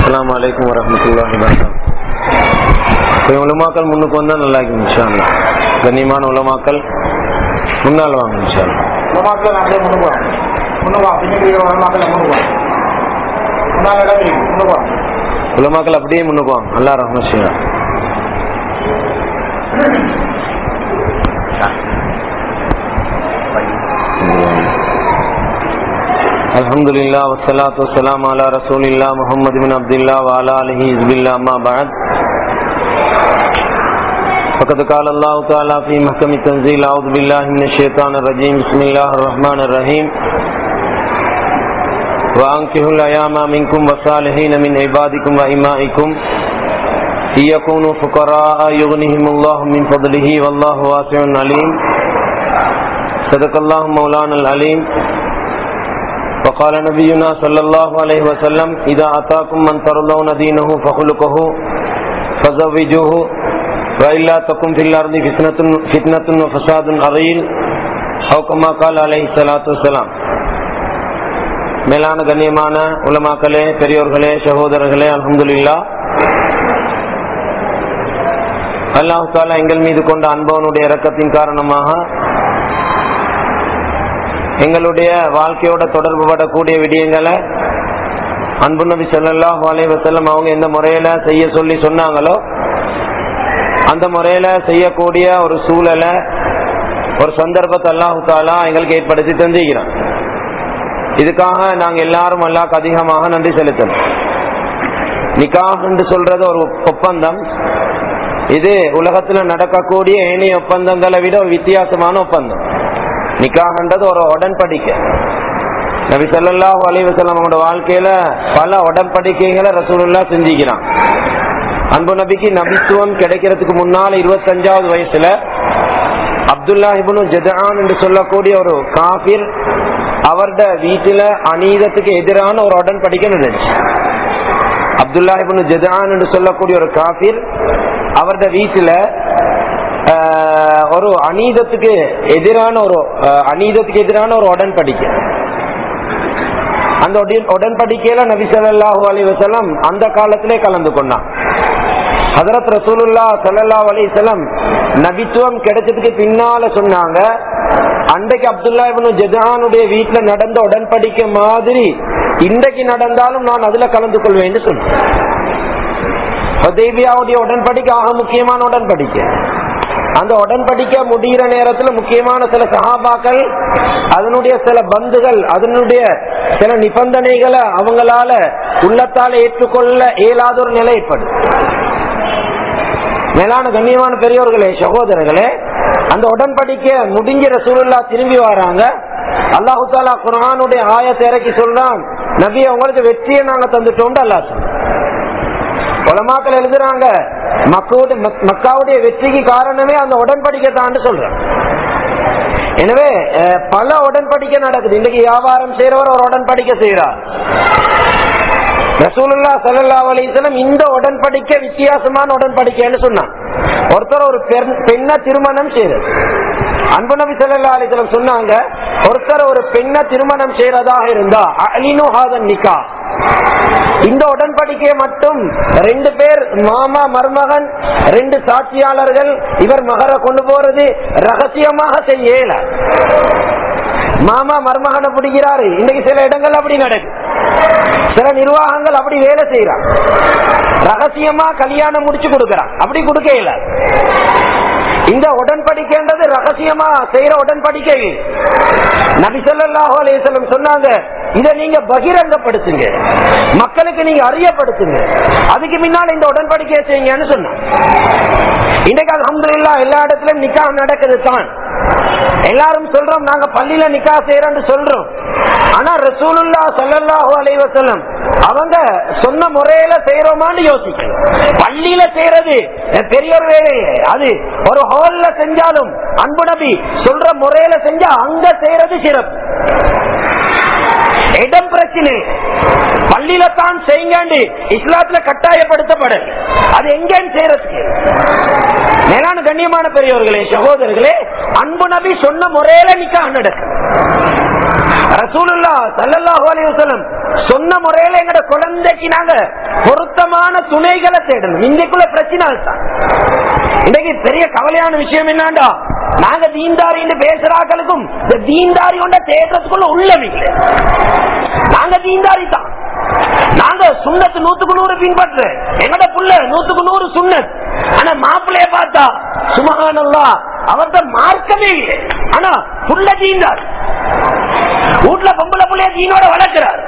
அஸ்லாம் வலைக்கம் வரமத்துல்லாஹி வரகாத்துஹு கொஞ்சம் உலமாக்கள் முன்னுக்கு வந்தா நல்லா இருக்கும் இன்ஷா அல்லாஹ். கண்ணியமான உலமாக்கள் முன்னால் வாங்க இன்ஷா அல்லாஹ். உலமாக்கள் அப்படியே முன்னுக்கு வாங்க முன்னுக்கு வாங்க பின்னாடி உலமாக்கள் முன்னுக்கு வாங்க முன்னாள் இடம் இருக்கு முன்னுக்கு வாங்க உலமாக்கள் அப்படியே முன்னுக்கு வாங்க அல்லா ரஹ்மத் செய்யலாம் الحمد لله والصلاة والسلام على رسول الله محمد بن عبد الله وعلى آله حزب الله ما بعد فقد قال الله تعالى في محكم التنزيل أعوذ بالله من الشيطان الرجيم بسم الله الرحمن الرحيم وأنكحوا الأيام منكم والصالحين من عبادكم وإمائكم إن يكونوا فقراء يغنهم الله من فضله والله واسع عليم صدق الله مولانا العليم وقال نبينا صلى الله عليه وسلم إذا أتاكم من ترضون دينه فخلقه فزوجوه وإلا تكن في الأرض فتنة, فتنة وفساد عظيم أو كما قال عليه الصلاة والسلام மேலான கண்ணியமான உலமாக்களே பெரியோர்களே சகோதரர்களே அல்ஹம்துலில்லா அல்லாஹ் தாலா எங்கள் மீது கொண்ட அன்பவனுடைய இரக்கத்தின் காரணமாக எங்களுடைய வாழ்க்கையோட தொடர்பு படக்கூடிய விடயங்களை அன்பு நபி ஸல்லல்லாஹு அலைஹி வஸல்லம் அவங்க எந்த முறையில செய்ய சொல்லி சொன்னாங்களோ அந்த முறையில செய்யக்கூடிய ஒரு சூழலை ஒரு சந்தர்ப்பத்தை அல்லாஹு தாலா எங்களுக்கு ஏற்படுத்தி தந்திருக்கிறான் இதுக்காக நாங்க எல்லாரும் அல்லாஹ்க்கு அதிகமாக நன்றி செலுத்தணும் நிக்காஹ் என்று சொல்றது ஒரு ஒப்பந்தம் இது உலகத்துல நடக்கக்கூடிய ஏனைய ஒப்பந்தங்களை விட ஒரு வித்தியாசமான ஒப்பந்தம் நிக்காகன்றது ஒரு உடன்படிக்கை நபி ஸல்லல்லாஹு அலைஹி வஸல்லம் அவங்களோட வாழ்க்கையில பல உடன்படிக்கைகளை ரசூலுல்லா செஞ்சுக்கிறான் அன்பு நபிக்கு நபித்துவம் கிடைக்கிறதுக்கு முன்னால இருபத்தஞ்சாவது வயசுல அப்துல்லா இப்னு ஜதான் என்று சொல்லக்கூடிய ஒரு காபிர் அவருடைய வீட்டுல அநீதத்துக்கு எதிரான ஒரு உடன்படிக்கை நடந்துச்சு அப்துல்லா இப்னு ஜதான் என்று சொல்லக்கூடிய ஒரு காபிர் அவருடைய வீட்டுல ஆஹ், ஒரு அநீதத்துக்கு எதிரான ஒரு ஆஹ், அநீதத்துக்கு எதிரான ஒரு உடன்படிக்கை அந்த உடன்- உடன்படிக்கையில நபி ஸல்லல்லாஹு அலைஹி வஸல்லம் அந்த காலத்திலே கலந்து கொண்டான் ஹதரத் ரசூலுல்லா ஸல்லல்லாஹு அலைஹி வஸல்லம் நபித்துவம் கிடைச்சதுக்கு பின்னால சொன்னாங்க அன்றைக்கு அப்துல்லா இப்னு ஜதானுடைய வீட்டுல நடந்த உடன்படிக்கை மாதிரி இன்றைக்கு நடந்தாலும் நான் அதுல கலந்து கொள்வேன் சொன்னேன் ஹுதைபியாவுடைய உடன்படிக்கை ஆக முக்கியமான உடன்படிக்கை அந்த உடன்படிக்கை முடிகிற நேரத்துல முக்கியமான சில சகாபாக்கள் அதனுடைய சில பந்துகள் அதனுடைய சில நிபந்தனைகளை அவங்களால உள்ளத்தால ஏற்றுக்கொள்ள இயலாத ஒரு நிலை ஏற்படும் மேலான கண்ணியமான பெரியோர்களே சகோதரர்களே அந்த உடன்படிக்கை முடிஞ்ச ரசூலுல்லா திரும்பி வராங்க அல்லாஹு தாலா குரானுடைய ஆயத்தை இறக்கி சொல்றான் நபி உங்களுக்கு வெற்றியை நாங்க தந்துட்டோம் அல்லாஹ் சொல்றான் உலமாக்கள் எழுதுறாங்க மக்களுடைய மக்காவுடைய வெற்றிக்கு காரணமே அந்த உடன்படிக்கை தான் சொல்றாங்க எனவே அஹ், பல உடன்படிக்கை நடக்குது இன்னைக்கு வியாபாரம் செய்யறவர் ஒரு உடன்படிக்கை செய்யறார் ரசூலுல்லா ஸல்லல்லாஹு அலைஹி வஸல்லம் இந்த உடன்படிக்கை வித்தியாசமான உடன்படிக்கைன்னு சொன்னான் ஒருத்தர் ஒரு பெண்- பெண்ணை திருமணம் செய்யறது அன்பு நபி ஸல்லல்லாஹு அலைஹி வஸல்லம் சொன்னாங்க ஒருத்தர் ஒரு பெண்ணை திருமணம் செய்யறதாக இருந்தா அலினு ஹாதன் நிக்கா இந்த உடன்படிக்கையை மட்டும் ரெண்டு பேர் மாமா மருமகன் ரெண்டு சாட்சியாளர்கள் இவர் மகரை கொண்டு போறது ரகசியமாக செய்யல மாமா மருமகனை பிடிக்கிறாரு இன்னைக்கு சில இடங்கள் அப்படி நடக்குது சில நிர்வாகங்கள் அப்படி வேலை செய்யறான் ரகசியமா கல்யாணம் முடிச்சு கொடுக்கறான் அப்படி கொடுக்கல இந்த உடன்படிக்கைன்றது ரகசியமா செய்யற உடன்படிக்கை நபி ஸல்லல்லாஹு அலைஹி வஸல்லம் சொன்னாங்க இத நீங்க பகிரங்கப்படுத்துங்க மக்களுக்கு நீங்க அறியப்படுத்துங்க அதுக்கு முன்னால் இந்த உடன்படிக்கையை செய்யுங்கன்னு சொன்னாங்க இன்னைக்கு அல்ஹம்துலில்லாஹ் எல்லா இடத்துலயும் நிக்கா நடக்குது தான் எல்லாரும் சொல்றோம் நாங்க பள்ளியில நிக்கா செய்யறோம்னு சொல்றோம் ஆனா ரசூலுல்லா ஸல்லல்லாஹு அலைஹி வஸல்லம் அவங்க சொன்ன முறையில செய்யறோமான்னு யோசிக்கணும் பள்ளியில செய்யறது அஹ், பெரிய ஒரு வேலை அது ஒரு ஹால்ல செஞ்சாலும் அன்பு நபி சொல்ற முறையில செஞ்சா அங்க செய்யறது சிறப்பு இடம் பிரச்சனை பள்ளியில தான் செய்யுங்க இஸ்லாத்துல கட்டாயப்படுத்தப்படல அது எங்கன்னு செய்யறதுக்கு மேலான கண்ணியமான பெரியவர்களே சகோதரர்களே அன்பு நபி சொன்ன முறையில நிக்கா நடக்கும் ரசூலுல்லா சல்லல்லாஹு அலைஹி வஸல்லம் சொன்ன முறையில எங்கட குழந்தைக்கு நாங்க பொருத்தமான துணைகளை தேடணும் இன்றைக்குள்ள பிரச்சனை தான் இன்னைக்கு பெரிய கவலையான விஷயம் என்னண்டா நாங்க தீன்தாரின்னு பேசுறாக்களுக்கும் இந்த தீன்தாரி கொண்ட தேடுறதுக்குள்ள உள்ளமில்ல நாங்க தீன்தாரி தான் நாங்க சுண்ணத்து நூத்துக்கு நூறு பின்பற்ற எங்கட புள்ள நூத்துக்கு நூறு சுண்ணத் ஆனா மாப்பிள்ளைய பார்த்தா சுமகானல்லா அவர்த மார்க்கமே இல்லை ஆனா புள்ள தீண்டார் வீட்டுல பொம்பளை புள்ளைய தீனோட வளர்க்கிறார்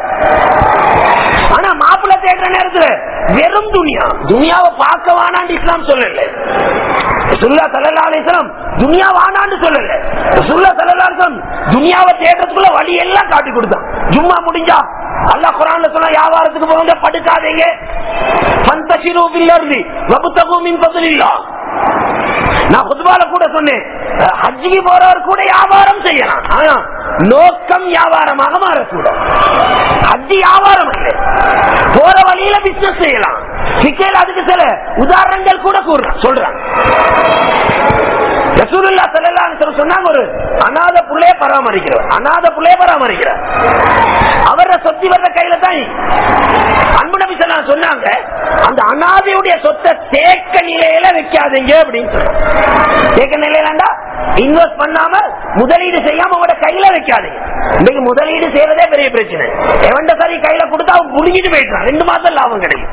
ஆனா மாப்பிள்ளை தேடுற நேரத்துல வெறும் துனியா துனியாவை பார்க்க வானாண்டு இஸ்லாம் சொல்லல சுல்லா சல்லா அலிஸ்லாம் துனியா வானான்னு சொல்லல சுல்லா சல்லா அலிஸ்லாம் துனியாவை தேடுறதுக்குள்ள வழி எல்லாம் காட்டி கொடுத்தான் ஜும்மா முடிஞ்சா அல்லாஹ் குரான்ல சொன்ன வியாபாரத்துக்கு போங்க படுக்காதீங்க பந்தசிரு பில்லர்தி வபுத்தகு மின் பதிலில்லா நான் குத்பால கூட சொன்னேன் அஹ், ஹஜ்ஜிக்கு போறவர் கூட வியாபாரம் செய்யலாம் ஆனா நோக்கம் வியாபாரமாக மாறக்கூடாது ஹஜ்ஜி வியாபாரம் இல்லை போற வழியில பிசினஸ் செய்யலாம் சிக்கையில் அதுக்கு சில உதாரணங்கள் கூட கூறுறான் சொல்றான் ரசூலுல்லா ஸல்லல்லாஹு அலைஹி வஸல்லம் சொன்னாங்க ஒரு அநாத புள்ளைய பராமரிக்கிறார் அநாத புள்ளைய பராமரிக்கிறார் அவர சொத்தி வர்ற கையில தான் அன்பு நபி ஸல்லல்லாஹு சொன்னாங்க அந்த அநாதையுடைய சொத்தை தேக்க நிலையில வைக்காதீங்க அப்படின்னு சொன்னாங்க தேக்க நிலையிலண்டா இன்வெஸ்ட் பண்ணாம முதலீடு செய்யாம உங்களோட கையில வைக்காதீங்க இன்னைக்கு முதலீடு செய்யறதே பெரிய பிரச்சனை எவன்ட சரி கையில கொடுத்தா அவன் புடுங்கிட்டு போயிட்டான் ரெண்டு மாசம் லாபம் கிடைக்கும்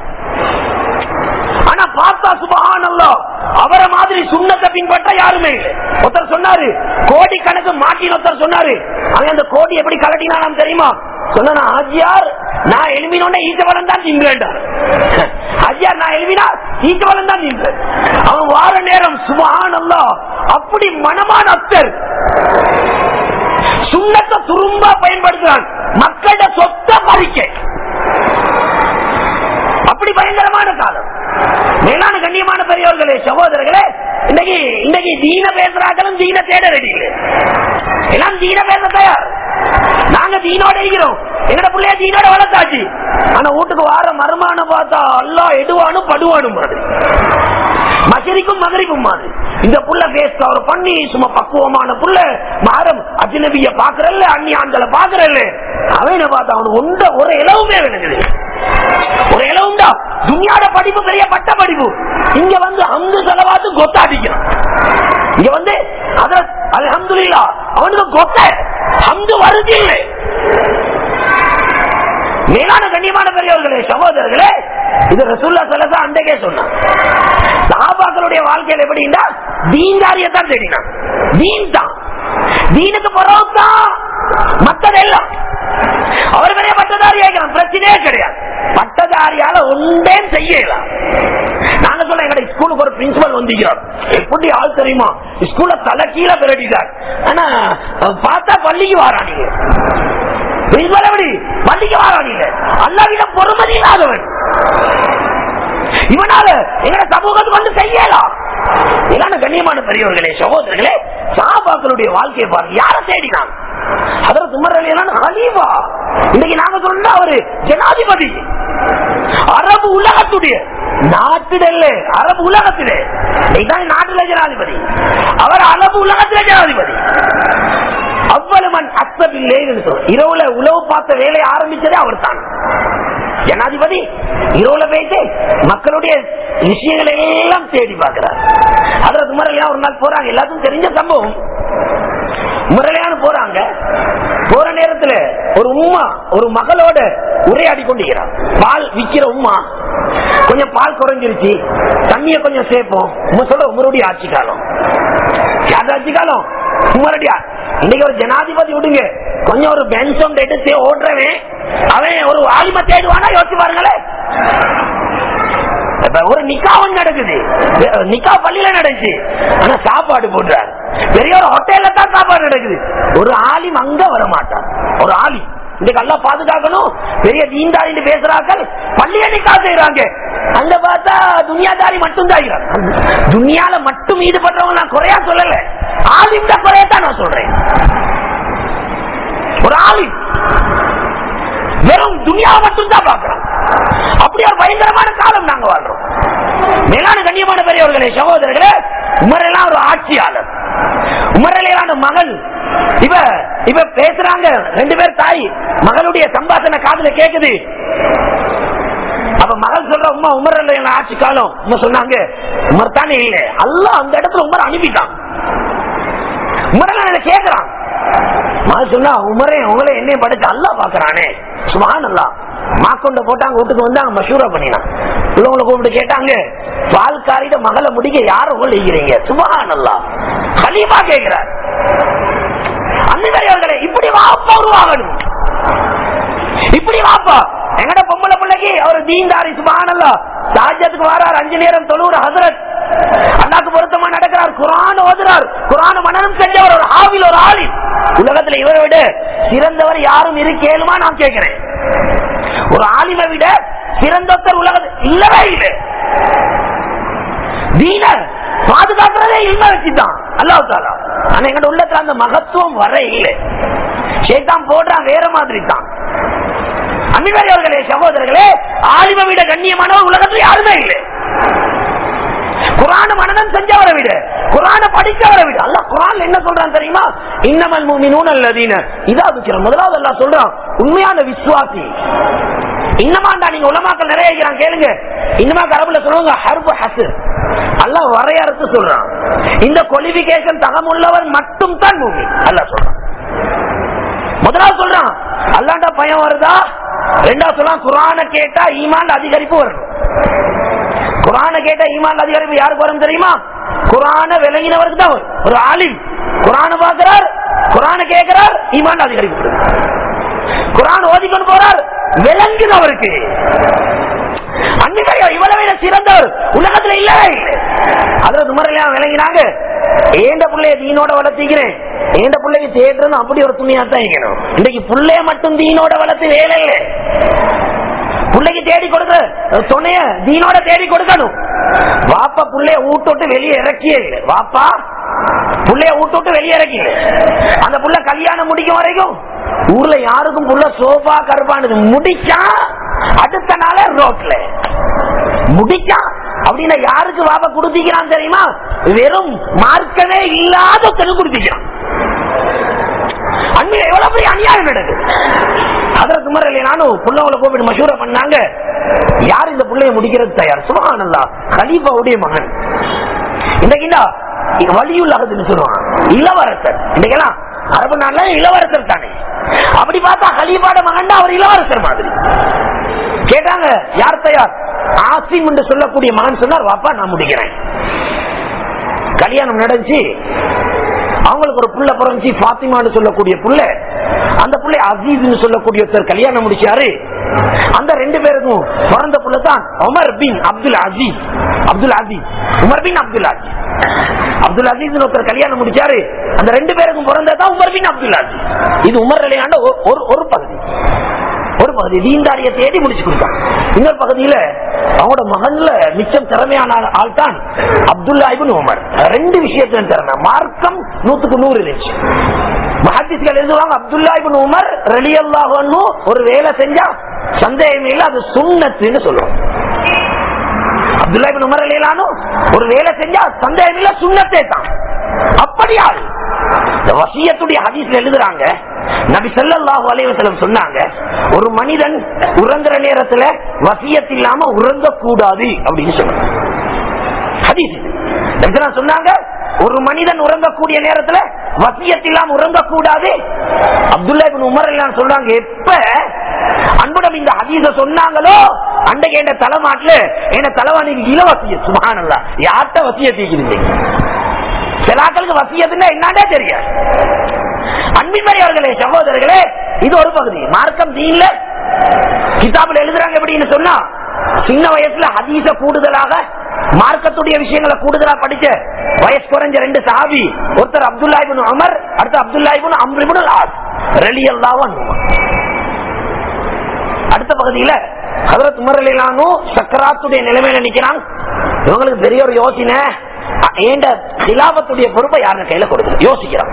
ஆனா பார்த்தா சுபஹானல்லா அவரை மாதிரி சுண்ணத்தை பின்பற்ற யாருமே இல்லை ஒருத்தர் சொன்னாரு கோடி கணக்கு மாட்டின் ஒருத்தர் சொன்னாரு அவன் அந்த கோடி எப்படி கலட்டினாலும் தெரியுமா சொன்ன ஆஜியார் நான் எழுப்பினோட ஈச்சவளம் தான் தின்றேன்டார் ஆஜியார் நான் எழுப்பினா ஈச்சவளம் தான் தின்றேன் அவன் வார நேரம் சுபஹானல்லா அப்படி மனமான அத்தர் சுண்ணத்தை துரும்பா பயன்படுத்துறான் மக்களோட சொத்தை பறிக்க அப்படி பயங்கரமான காலம் மேலான கண்ணியமான பெரியவர்களே சகோதரர்களே இன்னைக்கு இன்னைக்கு தீன பேசுறாங்களும் தீன தேட ரெடி இல்லை எல்லாம் தீன பேச தயார் நாங்க தீனோட இருக்கிறோம் எங்கட பிள்ளைய தீனோட வளர்த்தாச்சு ஆனா வீட்டுக்கு வார மருமான பார்த்தா எல்லாம் எடுவானும் படுவானும் மாதிரி மசரிக்கும் மகரிக்கும் மாதிரி இந்த புள்ள பேஸ் கவர் பண்ணி சும்மா பக்குவமான புள்ள மாறம் அஜினபிய பாக்குறல்ல அந்நி ஆண்களை பாக்குறல்ல அவனை பார்த்தா அவனுக்கு ஒன்ற ஒரு இளவுமே விளங்குது ஒரு இளவுண்டா துணியாட படிப்பு பெரிய பட்ட படிப்பு இங்க வந்து அங்கு செலவாத்து கொத்தாடிக்கிறான் இங்க வந்து அத அல்ஹம்துலில்லா அவனுக்கு கொத்த அங்கு வருது இல்லை மேலான கண்ணியமான பெரியவர்களே சகோதரர்களே இது ரசூல்லா சல்லா அன்றைக்கே சொன்னான் சஹாபாக்களுடைய வாழ்க்கையில் எப்படின்னா தீன்தாரியத்தான் தேடினான் தீன் தான் தீனுக்கு பிறகுதான் மத்ததெல்லாம் அவர் பெரிய பட்டதாரி ஆகிறான் பிரச்சனையே கிடையாது பட்டதாரியால ஒன்றே செய்யலாம் நாங்க சொல்ல எங்க ஸ்கூலுக்கு ஒரு பிரின்சிபல் வந்திருக்கிறார் எப்படி ஆள் தெரியுமா ஸ்கூல்ல தலை கீழே பிரட்டிட்டார் ஆனா பார்த்தா பள்ளிக்கு வாரானீங்க பிரின்சிபல் எப்படி பள்ளிக்கு வாரானீங்க அல்லாவிடம் பொறுமதி இல்லாதவன் இவனால எங்க சமூகத்துக்கு வந்து செய்யலாம் இதான கண்ணியமான பெரியவர்களே சகோதரர்களே சாபாக்களுடைய வாழ்க்கையை பாருங்க யார தேடினாங்க அதற்கு துமரலியான ஹலீவா இன்னைக்கு நாங்க சொன்னா அவரு ஜனாதிபதி அரபு உலகத்துடைய நாட்டிடல்ல அரபு உலகத்திலே இன்னைக்கு நாட்டுல ஜனாதிபதி அவர் அரபு உலகத்திலே ஜனாதிபதி அவ்வளவன் அசபில்லே இரவுல உழவு பார்த்த வேலையை ஆரம்பிச்சதே அவர் தான் ஜனாதிபதி இரவுல போயிட்டு மக்களுடைய விஷயங்களை எல்லாம் தேடி பார்க்கிறார் அதுல முறையா ஒரு நாள் போறாங்க எல்லாத்துக்கும் தெரிஞ்ச சம்பவம் முறையான போறாங்க போற நேரத்துல ஒரு உமா ஒரு மகளோட உரையாடி கொண்டிருக்கிறார் பால் விக்கிற உமா கொஞ்சம் பால் குறைஞ்சிருச்சு தண்ணிய கொஞ்சம் சேர்ப்போம் உங்க சொல்ற உமருடைய ஆட்சி காலம் யாரு ஆட்சி காலம் உமரடியா இன்னைக்கு ஒரு ஜனாதிபதி விடுங்க கொஞ்சம் ஒரு பென்சம் எடுத்து ஓடுறவன் அவன் ஒரு ஆலிம தேடுவானா யோசிச்சு பாருங்களேன் இப்ப ஒரு நிக்காவும் நடக்குது நிக்கா பள்ளியில நடந்துச்சு ஆனா சாப்பாடு போடுறாரு பெரிய ஒரு ஹோட்டல்ல தான் சாப்பாடு நடக்குது ஒரு ஆலிம் அங்க வர மாட்டார் ஒரு ஆலி இன்னைக்கு எல்லாம் பாதுகாக்கணும் பெரிய தீண்டாரின்னு பேசுறார்கள் பள்ளிய நிக்கா செய்யறாங்க அங்க பார்த்தா துனியாதாரி மட்டும் தான் துனியால மட்டும் ஈடுபடுறவங்க நான் குறையா சொல்லல ஆலிம் தான் குறையத்தான் நான் சொல்றேன் ஒரு ஆலிம் வெறும் துனியா மட்டும் தான் பாக்குறோம் அப்படி ஒரு பயங்கரமான காலம் நாங்க வாழ்றோம் மேலான கண்ணியமான பெரியவர்களே சகோதரர்களே உமரெல்லாம் ஒரு ஆட்சி ஆட்சியாளர் உமரலையான மகள் இவ இவ பேசுறாங்க ரெண்டு பேர் தாய் மகளுடைய சம்பாஷணை காதுல கேக்குது அப்ப மகள் சொல்ற உமா உமர் இல்ல ஆட்சி காலம் உமா சொன்னாங்க உமர் தானே இல்ல அல்ல அந்த இடத்துல உமர் அனுப்பிட்டான் உமர் கேக்குறான் மகள் சொன்னா உமரே உங்களை என்னையும் படைச்சு அல்லா பாக்குறானே சுமான் அல்லா மாக்கொண்ட போட்டாங்க வீட்டுக்கு வந்தாங்க மஷூரா பண்ணினான் உள்ளவங்களை கூப்பிட்டு கேட்டாங்க பால்காரிட மகளை முடிக்க யார கொள்ளுகிறீங்க சுமான் அல்லா கலீமா கேட்கிறார் அன்னிவர்களே இப்படி வாப்பா உருவாகணும் இப்படி வாப்பா எங்கட பொம்பளை பிள்ளைக்கு அவர் தீண்டாரி சுபானல்லா சாஜத்துக்கு வரார் அஞ்சு நேரம் தொழுற ஹசரத் அல்லாக்கு பொருத்தமா நடக்கிறார் குரான் ஓதுறார் குரான் மனநம் செஞ்சவர் ஒரு ஆவில் ஒரு ஆளில் உலகத்துல இவரை விட சிறந்தவர் யாரும் இருக்கேலுமா நான் கேட்கிறேன் ஒரு ஆலிமை விட சிறந்தவர் உலகத்தில் இல்லவே இல்லை தீனர் பாதுகாக்கிறதே இல்ல வச்சுதான் அல்லாஹ் தாலா ஆனா எங்கட உள்ளத்துல அந்த மகத்துவம் வர இல்லை சேத்தான் போடுறான் வேற மாதிரி தான் அன்பிவர்களே சகோதரர்களே ஆலிம விட கண்ணியமானவர் உலகத்துல யாருமே இல்லை குரான மனநம் செஞ்சவரை விட குரான படிச்சவரை விட அல்ல குரான் என்ன சொல்றான் தெரியுமா இன்னமல் மூமினூன் அல்லதீன இதா விக்கிற முதலாவது அல்லா சொல்றான் உண்மையான விசுவாசி இன்னமாண்டா நீங்க உலமாக்கள் நிறைய இருக்கிறான் கேளுங்க இன்னமா கரபுல சொல்லுவாங்க ஹர்பு ஹசு அல்ல வரையறுத்து சொல்றான் இந்த குவாலிபிகேஷன் தகமுள்ளவர் மட்டும் தான் பூமி அல்ல சொல்றான் முதலாவது சொல்றான் அல்லாண்டா பயம் வருதா ரெண்டாவது சொல்றான் குரான கேட்டா ஈமான் அதிகரிப்பு வரணும் குரான கேட்டா ஈமான் அதிகரிப்பு யாருக்கு வரும் தெரியுமா குரான விளங்கினவருக்கு தான் வரும் ஒரு ஆலிம் குரான பாக்குறார் குரான கேட்கிறார் ஈமான் அதிகரிப்பு வருது. குரான் ஓதிக்கொண்டு போறார் விளங்குனவருக்கு அன்னிமையோ இவ்வளவு சிறந்தவர் உலகத்துல இல்லவே இல்லை அதுல துமரையா விளங்கினாங்க ஏண்ட பிள்ளைய தீனோட வளர்த்திக்கிறேன் ஏண்ட பிள்ளைக்கு தேடுறன்னு அப்படி ஒரு துணியா தான் இருக்கணும் இன்னைக்கு பிள்ளைய மட்டும் தீனோட வளர்த்து வேலை இல்லை பிள்ளைக்கு தேடி கொடுக்க துணைய தீனோட தேடி கொடுக்கணும் வாப்பா புள்ளைய ஊட்டோட்டு வெளியே இறக்கியே இல்லை வாப்பா புள்ளைய ஊட்டோட்டு வெளியே இறக்கி அந்த புள்ள கல்யாணம் முடிக்கும் வரைக்கும் ஊர்ல யாருக்கும் புள்ள சோபா கருப்பானது முடிச்சா அடுத்த நாள ரோட்ல முடிச்சா அப்படின்னா யாருக்கு வாப்பா கொடுத்திக்கிறான் தெரியுமா வெறும் மார்க்கமே இல்லாத தெரு கொடுத்திக்கிறான் அண்மையில எவ்வளவு பெரிய அநியாயம் நடக்குது அதுல குமரல நானும் புள்ளவங்களை கூப்பிட்டு மசூர பண்ணாங்க யார் இந்த பிள்ளைய முடிக்கிறது தயார் சுபகானந்தா கலீஃபாவுடைய மகன் இன்றைக்கு வலியுள்ளதுன்னு சொல்லுவான் இளவரசர் இன்னைக்கெல்லாம் அரபு நாள்ல இளவரசர் தானே அப்படி பார்த்தா ஹலீஃபாட மகன் அவர் இளவரசர் மாதிரி கேட்டாங்க யார் தயார் ஆசிம் என்று சொல்லக்கூடிய மகன் சொன்னார் வாப்பா நான் முடிக்கிறேன் கல்யாணம் நடந்துச்சு அவங்களுக்கு ஒரு புள்ள பிறந்துச்சு பாத்திமான்னு சொல்லக்கூடிய புள்ள அந்த புள்ளை அசீஸ் சொல்லக்கூடிய ஒருத்தர் கல்யாணம் முடிச்சாரு அந்த ரெண்டு பேருக்கும் பிறந்த புள்ள தான் Umar bin Abdul Aziz Abdul Aziz Umar bin Abdul Aziz Abdul Aziz ஒருத்தர் கல்யாணம் முடிச்சாரு அந்த ரெண்டு பேருக்கும் பிறந்ததான் உமர் பின் அப்துல் அசீஸ் இது உமர் நிலையாண்ட ஒரு ஒரு பகுதி ஒரு பகுதி தீண்டாரிய தேடி முடிச்சு கொடுத்தான் இன்னொரு பகுதியில அவனோட மகன்ல மிச்சம் திறமையான ஆள் தான் அப்துல்லா இபின் உமர் ரெண்டு விஷயத்துல திறமை மார்க்கம் நூத்துக்கு நூறு இருந்துச்சு மஹத்திஸ்கள் எழுதுவாங்க அப்துல்லா இபின் உமர் ரெலி அல்லாஹ் ஒரு வேலை செஞ்சா சந்தேகம் இல்ல அது சுண்ணத்துன்னு சொல்லுவோம் அப்துல்லா இபின் உமர் அலியலானு ஒரு வேலை செஞ்சா சந்தேகம் இல்ல சுண்ணத்தே தான் அப்படியா இந்த வசியத்துடைய ஹதீஸ்ல எழுதுறாங்க நபி ஸல்லல்லாஹு அலைஹி வஸல்லம் சொன்னாங்க ஒரு மனிதன் உறங்குற நேரத்துல வசியத் இல்லாம உறங்க கூடாது அப்படின்னு சொன்னாங்க ஹதீஸ் இது. நபி ஸல்லல்லாஹு சொன்னாங்க ஒரு மனிதன் உறங்கக்கூடிய நேரத்துல வசியத் இல்லாம உறங்க கூடாது அப்துல்லா இப்னு உமர் எல்லாம் சொல்றாங்க எப்ப அன்புடம் இந்த ஹதீஸ சொன்னாங்களோ அன்றைக்கு என்ன தலைமாட்டுல என்ன தலைவாணிக்கு இலவசிய சுபஹானல்லாஹ் யார்கிட்ட வசியத் தீக்கிறீங்க சிலாக்களுக்கு வசியத்துன்னா என்னன்னே தெரியாது அன்பின்மறை அவர்களே சகோதரர்களே இது ஒரு பகுதி மார்க்கம் தீன்ல கிதாபில் எழுதுறாங்க எப்படின்னு சொன்னா சின்ன வயசுல ஹதீச கூடுதலாக மார்க்கத்துடைய விஷயங்களை கூடுதலா படிச்ச வயசு குறைஞ்ச ரெண்டு சாபி ஒருத்தர் அப்துல்லா இபின் அமர் அடுத்து அப்துல்லா இபின் அம்ரிபின் ஆஸ் ரலியல்லாஹு அன்ஹு அடுத்த பகுதியில ஹதரத் உமர் அலிலானு சக்கராத்துடைய நிலைமையில நிக்கிறான் இவங்களுக்கு பெரிய ஒரு யோசனை ஏண்ட ஹிலாபத்துடைய பொறுப்பை யார கையில கொடுக்குது யோசிக்கிறான்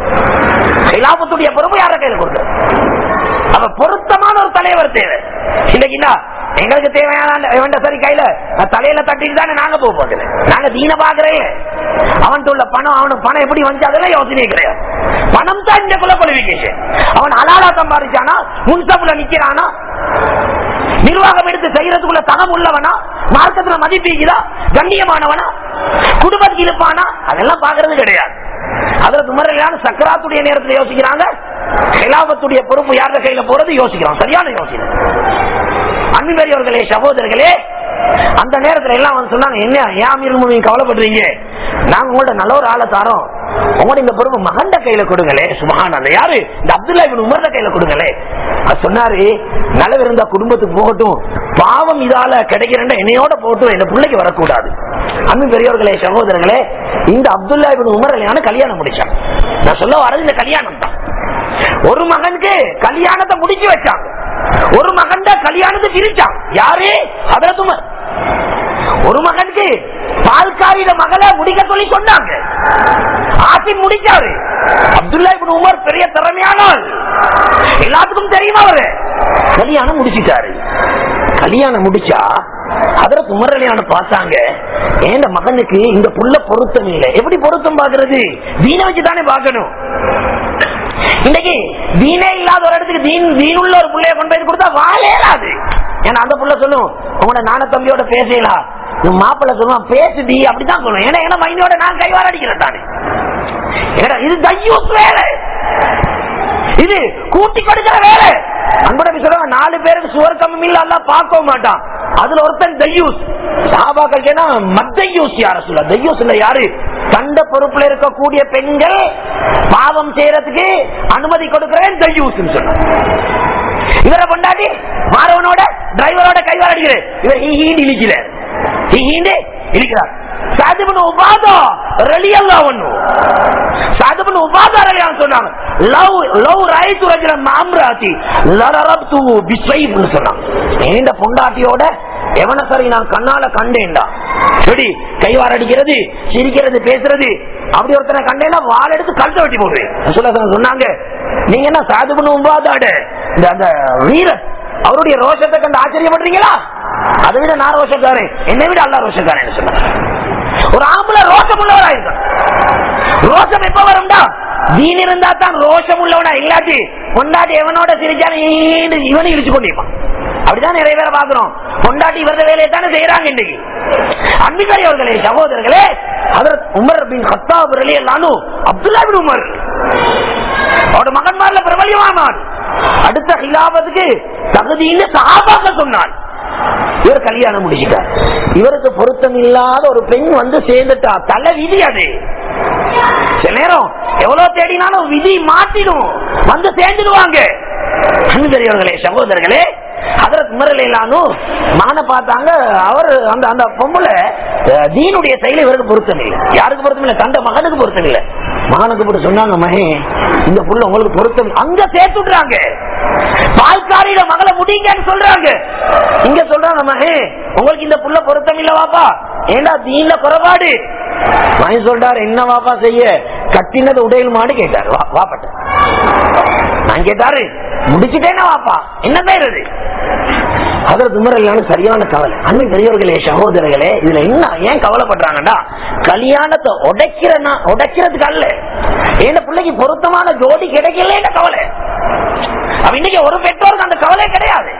ஹிலாபத்துடைய பொறுப்பை யார கையில கொடுக்குது அப்ப பொருத்தமான ஒரு தலைவர் தேவை இன்னைக்குன்னா எங்களுக்கு தேவையான இவன்ட சரி கையில தலையில தட்டிட்டு தானே நாங்க போக போகுது நாங்க தீன பாக்குறே அவன் உள்ள பணம் அவனுக்கு பணம் எப்படி வந்து அதெல்லாம் யோசனை கிடையாது பணம் தான் இந்த குல குவாலிபிகேஷன் அவன் அலாலா சம்பாதிச்சானா முன்சப்புல நிக்கிறானா நிர்வாகம் எடுத்து செய்யறதுக்குள்ள தகம் உள்ளவனா மார்க்கத்துல மதிப்பீக்குதா கண்ணியமானவனா குடும்பத்துக்கு இருப்பானா அதெல்லாம் பாக்குறது கிடையாது அதுல குமரலான சக்கராத்துடைய நேரத்தில் யோசிக்கிறாங்க ஹிலாபத்துடைய பொறுப்பு யார கையில போறது யோசிக்கிறோம் சரியான யோசனை அன்பு பெரியவர்களே சகோதரர்களே அந்த நேரத்துல எல்லாம் வந்து சொன்னாங்க என்ன ஏன் இருமும் கவலைப்படுறீங்க நாங்க உங்கள்ட்ட நல்ல ஒரு ஆளை தாரோம் உங்களோட இந்த பொறுப்பு மகண்ட கையில கொடுங்களே சுமகான் அந்த யாரு இந்த அப்துல்லா இவன் உமர்ந்த கையில கொடுங்களே அது சொன்னாரு நலவு இருந்தா குடும்பத்துக்கு போகட்டும் பாவம் இதால கிடைக்கிறேன் என்னையோட போகட்டும் என் பிள்ளைக்கு வரக்கூடாது அன்பு பெரியவர்களே சகோதரர்களே இந்த அப்துல்லா இவன் உமர் கல்யாணம் முடிச்சான் நான் சொல்ல வரது இந்த கல்யாணம் தான் ஒரு மகனுக்கு கல்யாணத்தை முடிச்சு வச்சாங்க ஒரு மகன் கல்யாணத்தை பிரிச்சான் யாரு அதரதுமர் ஒரு மகனுக்கு பால்காரியில மகளை முடிக்க சொல்லி சொன்னாங்க ஆசி முடிச்சாரு அப்துல்லா இப்னு உமர் பெரிய திறமையான ஆள். எல்லாத்துக்கும் தெரியுமா அவரு கல்யாணம் முடிச்சிட்டாரு கல்யாணம் முடிச்சா அதர குமரலியான பார்த்தாங்க ஏன் மகனுக்கு இந்த புள்ள பொருத்தம் இல்லை எப்படி பொருத்தம் பாக்குறது வீண வச்சுதானே பார்க்கணும் இன்னைக்கு தீனே இல்லாத ஒரு இடத்துக்கு தீன் தீனுள்ள ஒரு பிள்ளைய கொண்டு போய் கொடுத்தா வாழேலாது ஏன்னா அந்த புள்ள சொல்லும் உங்களோட நான தம்பியோட பேசலாம் மாப்பிள்ள சொல்லுவான் பேசுதி அப்படிதான் சொல்லுவேன் ஏன்னா என்ன மைனியோட நான் கைவார அடிக்கிறேன் தானே ஏன்னா இது தையூஸ் வேலை இது கூட்டி கொடுக்கிற வேலை அன்புடன் சொல்லுவாங்க நாலு பேருக்கு சுவர்க்கமும் இல்ல அல்ல பார்க்க மாட்டான் அதுல ஒருத்தன் தையூஸ் சாபாக்கள் கேட்டா மத்தையூஸ் யார சொல்ல தையூஸ் இல்ல யாரு கண்ட பொறுப்புல இருக்கக்கூடிய பெண்கள் பாவம் செய்யறதுக்கு அனுமதி கொடுக்கிறேன் தையூஸ் சொன்ன இவரை கொண்டாடி மாறவனோட டிரைவரோட கைவார அடிக்கிறேன் இவர் ஹீ ஹீண்டு இழிக்கிறார் ஹீ ஹீண்டு இழிக்கிறார் சாதிபன் உபாதா ரலியல்லா ஒண்ணு சாதிபன் உபாதா ரலியான்னு சொன்னாங்க லவ் லவ் ரைத்து ரஜினம் மாம்ராத்தி லரரப்து பிஸ்வைப்னு சொன்னாங்க நீண்ட பொண்டாட்டியோட எவன சரி நான் கண்ணால கண்டேன்டா சரி கைவார அடிக்கிறது சிரிக்கிறது பேசுறது அப்படி ஒருத்தனை கண்டேன்னா வாள் எடுத்து கழுத்தை வெட்டி போடுவேன் சொல்ல சொன்னாங்க நீங்க என்ன சாதுபன் உபாதாட இந்த அந்த வீரர் அவருடைய ரோஷத்தை கண்டு ஆச்சரியப்படுறீங்களா அதை விட நான் ரோஷக்காரன் என்னை விட அல்லா ரோஷக்காரன் சொன்னாங்க ஒரு ஆம்பளை ரோஷம் உள்ளவரா இருக்கான் ரோஷம் எப்ப வரும்டா தீன் இருந்தா தான் ரோஷம் உள்ளவனா இல்லாட்டி பொண்டாட்டி எவனோட சிரிச்சாலும் ஈண்டு இவனை இழிச்சு கொண்டிருப்பான் அப்படிதான் நிறைய பேரை பாக்குறோம் பொண்டாட்டி இவரது வேலையை தானே செய்யறாங்க இன்னைக்கு அன்பிகரையவர்களே சகோதரர்களே அதர் உமர் பின் ஹத்தாப் ரலி எல்லானும் அப்துல்லா பின் உமர் அவரோட மகன்மார்ல பிரபலியமானான் அடுத்த ஹிலாபத்துக்கு தகுதின்னு சகாபாக்க சொன்னான் இவர் கல்யாணம் முடிச்சுட்டார் இவருக்கு பொருத்தம் இல்லாத ஒரு பெண் வந்து சேர்ந்துட்டா தலை விதி அது சில நேரம் எவ்வளவு தேடினாலும் விதி மாட்டிடும் வந்து சேர்ந்துடுவாங்க அன்பர்களே சகோதரர்களே அதற்கு முறையிலானும் மகனை பார்த்தாங்க அவர் அந்த அந்த பொம்பளை அஹ், தீனுடைய செயல இவருக்கு பொருத்தம் இல்லை யாருக்கு பொருத்தம் இல்லை தந்த மகனுக்கு பொருத்தம் இல்லை மகனுக்கு போட்டு சொன்னாங்க மகே இந்த புள்ள உங்களுக்கு பொருத்தம் இல்லை. அங்க சேர்த்துடுறாங்க பால்காரியில மகளை முடிங்கன்னு சொல்றாங்க இங்க சொல்றாங்க மகே உங்களுக்கு இந்த புள்ள பொருத்தம் இல்ல வாப்பா ஏண்டா தீன்ல குறைபாடு மகன் சொல்றாரு என்ன வாப்பா செய்ய கட்டினது உடையில் மாடு கேட்டாரு வா- வாப்பட்ட நான் கேட்டாரு முடிச்சுட்டேன்னா வாப்பா என்ன பேருது அதற்கு முறையிலான சரியான கவலை அன்பு பெரியவர்களே சகோதரர்களே இதுல என்ன ஏன் கவலைப்படுறாங்கடா கல்யாணத்தை உடைக்கிறனா உடைக்கிறதுக்கு அல்ல ஏன் பிள்ளைக்கு பொருத்தமான ஜோடி கிடைக்கல கவலை அப்ப இன்னைக்கு ஒரு பெற்றோருக்கு அந்த கவலை கிடையாது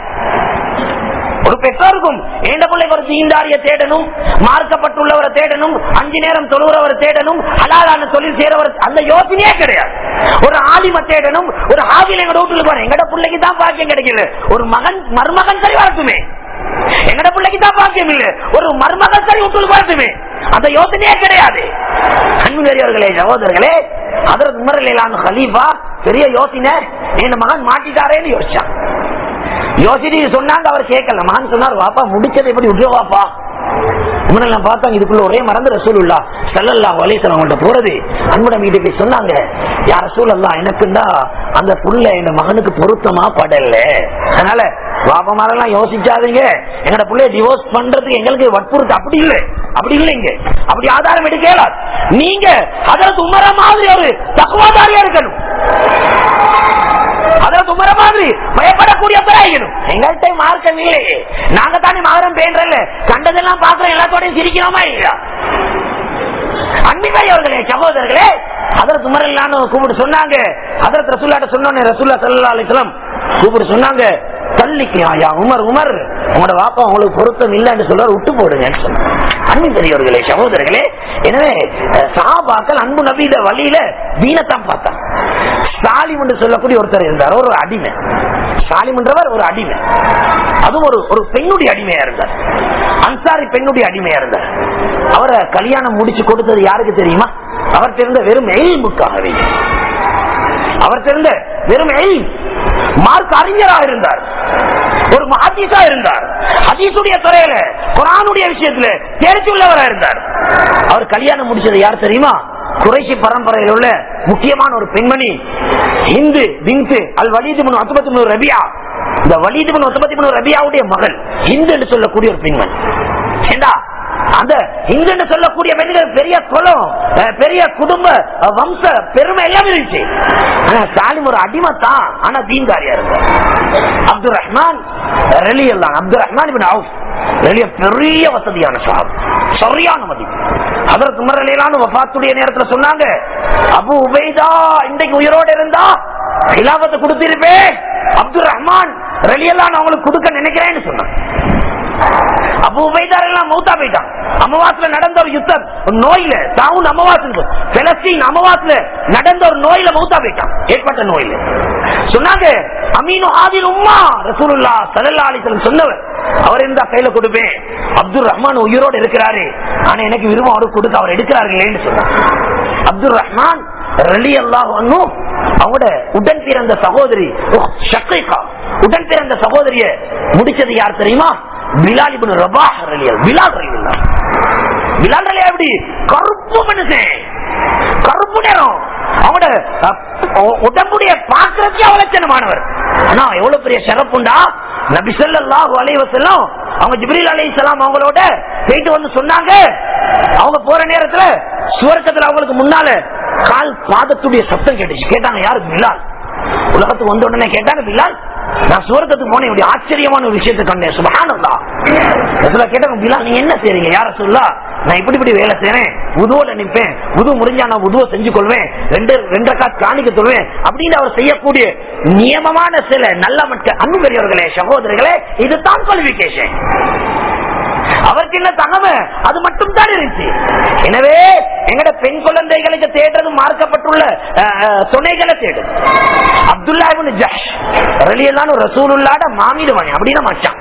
ஒரு பெற்றோருக்கும் ஏண்ட பிள்ளைக்கு ஒரு தீண்டாரிய தேடணும் மார்க்கப்பட்டுள்ளவரை தேடணும் அஞ்சு நேரம் தொழுகிறவரை தேடணும் ஹலாலான தொழில் செய்யறவர் அந்த யோசனையே கிடையாது ஒரு ஆலிம தேடணும் ஒரு ஆவில எங்க வீட்டுல போறேன் எங்கட பிள்ளைக்கு தான் பாக்கியம் கிடைக்கல ஒரு மகன் மருமகன் சரி வரட்டுமே எங்கட பிள்ளைக்கு தான் பாக்கியம் இல்ல ஒரு மருமகன் சரி வீட்டுக்கு வரட்டுமே அந்த யோசனையே கிடையாது அன்பு பெரியவர்களே சகோதரர்களே அதற்கு உமரிலான ஹலீஃபா பெரிய யோசனை என் மகன் மாட்டிட்டாரேன்னு யோசிச்சான் யோசிச்சு சொன்னாங்க அவர் கேட்கல மகன் சொன்னார் வாப்பா முடிச்சதை எப்படி விட்டுருவாப்பா உமரெல்லாம் பார்த்தாங்க இதுக்குள்ள ஒரே மறந்து ரசூலுல்லா செல்லல்லா வலைசலம் அவங்கள்ட்ட போறது அன்புடம் வீட்டுக்கு போய் சொன்னாங்க யார் ரசூலல்லா எனக்குண்டா அந்த புள்ள என் மகனுக்கு பொருத்தமா படல அதனால பாப்பா மாதிரிலாம் யோசிச்சாதீங்க எங்கட புள்ளைய டிவோர்ஸ் பண்றதுக்கு எங்களுக்கு வற்புறுத்து அப்படி இல்லை அப்படி இல்லைங்க அப்படி ஆதாரம் எடுக்கல நீங்க அதற்கு உமர மாதிரி ஒரு தக்குவாதாரியா இருக்கணும் அதுல துமர மாதிரி பயப்படக்கூடிய பிராயணும் எங்கள்கிட்ட மார்க்கம் இல்லையே நாங்க தானே மகரம் பேன்றல கண்டதெல்லாம் பாக்குறோம் எல்லாத்தோடையும் சிரிக்கிறோமா இல்லையா அன்பிவாய் அவர்களே சகோதரர்களே அதற்கு துமரல்லான்னு கூப்பிட்டு சொன்னாங்க அதற்கு ரசூல்லாட்ட சொன்னோன்னே ரசூல்லா சல்லா அலிஸ்லாம் கூப்பிட்டு சொன்னாங்க தள்ளிக்கையா உமர் உமர் உங்களோட வாப்பா உங்களுக்கு பொருத்தம் இல்லைன்னு சொல்றாரு விட்டு போடுங்கன்னு சொன்னாங்க அன்பு பெரியவர்களே சகோதரர்களே எனவே அஹ், சஹாபாக்கள் அன்பு நபியிட வழியில தீனத்தான் பார்த்தாங்க சாலிம் என்று சொல்லக்கூடிய ஒருத்தர் இருந்தார் ஒரு அடிமை சாலிம் என்றவர் ஒரு அடிமை அதுவும் ஒரு ஒரு பெண்ணுடைய அடிமையா இருந்தார் அன்சாரி பெண்ணுடைய அடிமையா இருந்தார் அவரை கல்யாணம் முடிச்சு கொடுத்தது யாருக்கு தெரியுமா அவர் தெரிந்த வெறும் எயில்முக்காகவே அவர் தெரிந்த வெறும் எயில் மார்க் அறிஞராக இருந்தார் ஒரு மஹதீஸா இருந்தார் ஹதீஸுடைய துறையில குரானுடைய விஷயத்துல தேர்ச்சி உள்ளவராக இருந்தார் அவர் கல்யாணம் முடிச்சது யார் தெரியுமா குறைசி பரம்பரையில் உள்ள முக்கியமான ஒரு பெண்மணி இந்து பிங்கு அல் வலிது முன் அத்துபத்தி மூணு ரபியா இந்த வலிது முன் அத்துபத்தி மூணு ரபியாவுடைய மகள் இந்து என்று சொல்லக்கூடிய ஒரு பெண்மணி ஏண்டா அந்த இந்து என்று சொல்லக்கூடிய பெண்கள் பெரிய குலம் அஹ், பெரிய குடும்ப அஹ், வம்ச பெருமை எல்லாம் இருந்துச்சு ஆனா சாலிம் ஒரு அடிமைத்தான் ஆனா தீன்காரியா இருந்தார் அப்துல் ரஹ்மான் ரெலி எல்லாம் அப்துல் ரஹ்மான் இப்னு அவுஃப் ரெலிய பெரிய வசதியான சாப் சரியான மதிப்பு அதற்கு முறையிலான வபாத்துடைய நேரத்துல சொன்னாங்க அபு உபைதா இன்றைக்கு உயிரோடு இருந்தா இலாபத்தை கொடுத்திருப்பேன் அப்துல் ரஹ்மான் ரெலியெல்லாம் நான் உங்களுக்கு கொடுக்க நினைக்கிறேன்னு சொன்னாங்க அப்போ உபைதார் எல்லாம் மௌத்தா போயிட்டான் அமாவாசையில நடந்த ஒரு யுத்தம் ஒரு நோயில தாவும் அமாவாசை பெலஸ்தீன் அமாவாசையில நடந்த ஒரு நோயில மௌத்தா போயிட்டான் ஏற்பட்ட நோயில சொன்னாங்க அமீனு ஆதில் உம்மா ரசூலுல்லா சல்லா அலிசலம் சொன்னவர் அவர் இருந்தா கையில கொடுப்பேன் அப்துல் ரஹ்மான் உயிரோடு இருக்கிறாரு ஆனா எனக்கு விரும்பம் அவருக்கு கொடுக்க அவர் எடுக்கிறார்களேன்னு சொன்னாங்க அப்துல் ரஹ்மான் ரலி அல்லாஹ் அவங்களோட உடன் பிறந்த சகோதரி ஷக்கைகா உடன் பிறந்த சகோதரிய முடிச்சது யார் தெரியுமா பிலால் இப்னு ரபாஹ் ரலியல் பிலால் ரலியல்லாஹ் பிலால் ரலியா எப்படி கருப்பு மனுஷன் கருப்பு நேரம் அவனோட அஹ், உடம்புடைய பாக்குறதுக்கு அவலட்சணமானவர் ஆனா எவ்வளவு பெரிய சிறப்புண்டா நபி ஸல்லல்லாஹு அலைஹி வஸல்லம் அவங்க ஜிப்ரீல் அலைஹிஸ்ஸலாம் அவங்களோட போயிட்டு வந்து சொன்னாங்க அவங்க போற நேரத்துல சுவர்க்கத்துல அவங்களுக்கு முன்னால கால் பாதத்துடைய சத்தம் கேட்டுச்சு கேட்டாங்க யாரு பிலால் உலகத்துக்கு வந்த உடனே கேட்டாங்க பிலால் நான் சுவர்க்கத்துக்கு போனேன் இப்படி ஆச்சரியமான ஒரு விஷயத்தை கண்டேன் சுபஹானல்லாஹ் ரசூலா கேட்டாங்க பிலால் நீங்க என்ன செய்றீங்க யார சொல்லா நான் இப்படி இப்படி வேலை செய்றேன் உதுவோட நிற்பேன் உது முடிஞ்சா நான் உதுவ செஞ்சு கொள்வேன் ரெண்டு ரெண்டரை காசு காணிக்க சொல்வேன் அப்படின்னு அவர் செய்யக்கூடிய நியமமான சில நல்ல மற்ற அன்பு பெரியவர்களே சகோதரர்களே இதுதான் குவாலிபிகேஷன் அவருக்கு என்ன தகவ அது மட்டும் தான் இருந்துச்சு எனவே எங்கட பெண் குழந்தைகளுக்கு தேடுறது மார்க்கப்பட்டுள்ள அஹ், அஹ், துணைகளை தேடு அப்துல்லா இப்னு ஜஹ் ரலியல்லாஹு ரசூலுல்லாஹ்ட மாமீடு மணி அப்படின்னு மச்சான்